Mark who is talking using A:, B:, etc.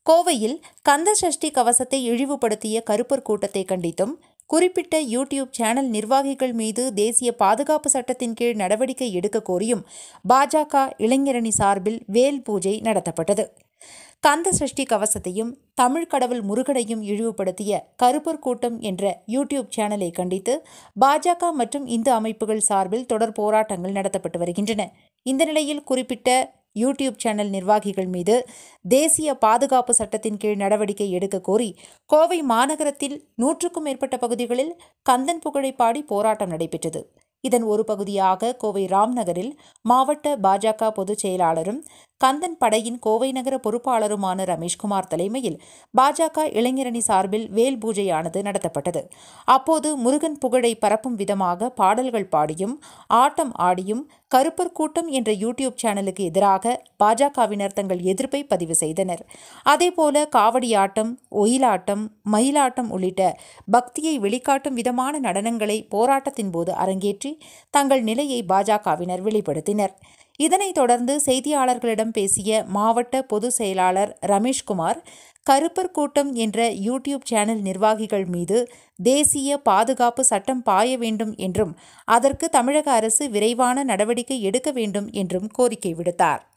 A: கோவையில் கந்த சஷ்டி கவசத்தை இழிவுபடுத்திய கருப்பர் கூட்டத்தை கண்டித்தும் குறிப்பிட்ட யூடியூப் சேனல் நிர்வாகிகள் மீது தேசிய பாதுகாப்பு சட்டத்தின் கீழ் நடவடிக்கை எடுக்க கோரியும் பாஜக இளைஞரணி சார்பில் வேல் பூஜை நடத்தப்பட்டது கந்த சஷ்டி கவசத்தையும் தமிழ் கடவுள் முருகனையும் இழிவுபடுத்திய கருப்பர் கூட்டம் என்ற யூடியூப் சேனலை கண்டித்து பாஜக மற்றும் இந்து அமைப்புகள் சார்பில் தொடர் போராட்டங்கள் நடத்தப்பட்டு வருகின்றன இந்த நிலையில் குறிப்பிட்ட யூடியூப் சேனல் நிர்வாகிகள் மீது தேசிய பாதுகாப்பு சட்டத்தின் கீழ் நடவடிக்கை எடுக்க கோரி கோவை மாநகரத்தில் நூற்றுக்கும் மேற்பட்ட பகுதிகளில் கந்தன் புகழை பாடி போராட்டம் நடைபெற்றது இதன் ஒரு பகுதியாக கோவை ராம்நகரில் மாவட்ட பாஜக பொதுச் செயலாளரும் கந்தன் படையின் கோவை நகர பொறுப்பாளருமான ரமேஷ்குமார் தலைமையில் பாஜக இளைஞரணி சார்பில் வேல் பூஜையானது நடத்தப்பட்டது அப்போது முருகன் புகழை பரப்பும் விதமாக பாடல்கள் பாடியும் ஆட்டம் ஆடியும் கருப்பர் கூட்டம் என்ற யூடியூப் சேனலுக்கு எதிராக பாஜகவினர் தங்கள் எதிர்ப்பை பதிவு செய்தனர் அதேபோல காவடியாட்டம் ஒயிலாட்டம் மயிலாட்டம் உள்ளிட்ட பக்தியை வெளிக்காட்டும் விதமான நடனங்களை போராட்டத்தின் போது அரங்கேற்றி தங்கள் நிலையை பாஜகவினர் வெளிப்படுத்தினர் இதனைத் தொடர்ந்து செய்தியாளர்களிடம் பேசிய மாவட்ட பொதுச் செயலாளர் ரமேஷ்குமார் கருப்பர் கூட்டம் என்ற யூடியூப் சேனல் நிர்வாகிகள் மீது தேசிய பாதுகாப்பு சட்டம் பாய வேண்டும் என்றும் அதற்கு தமிழக அரசு விரைவான நடவடிக்கை எடுக்க வேண்டும் என்றும் கோரிக்கை விடுத்தார்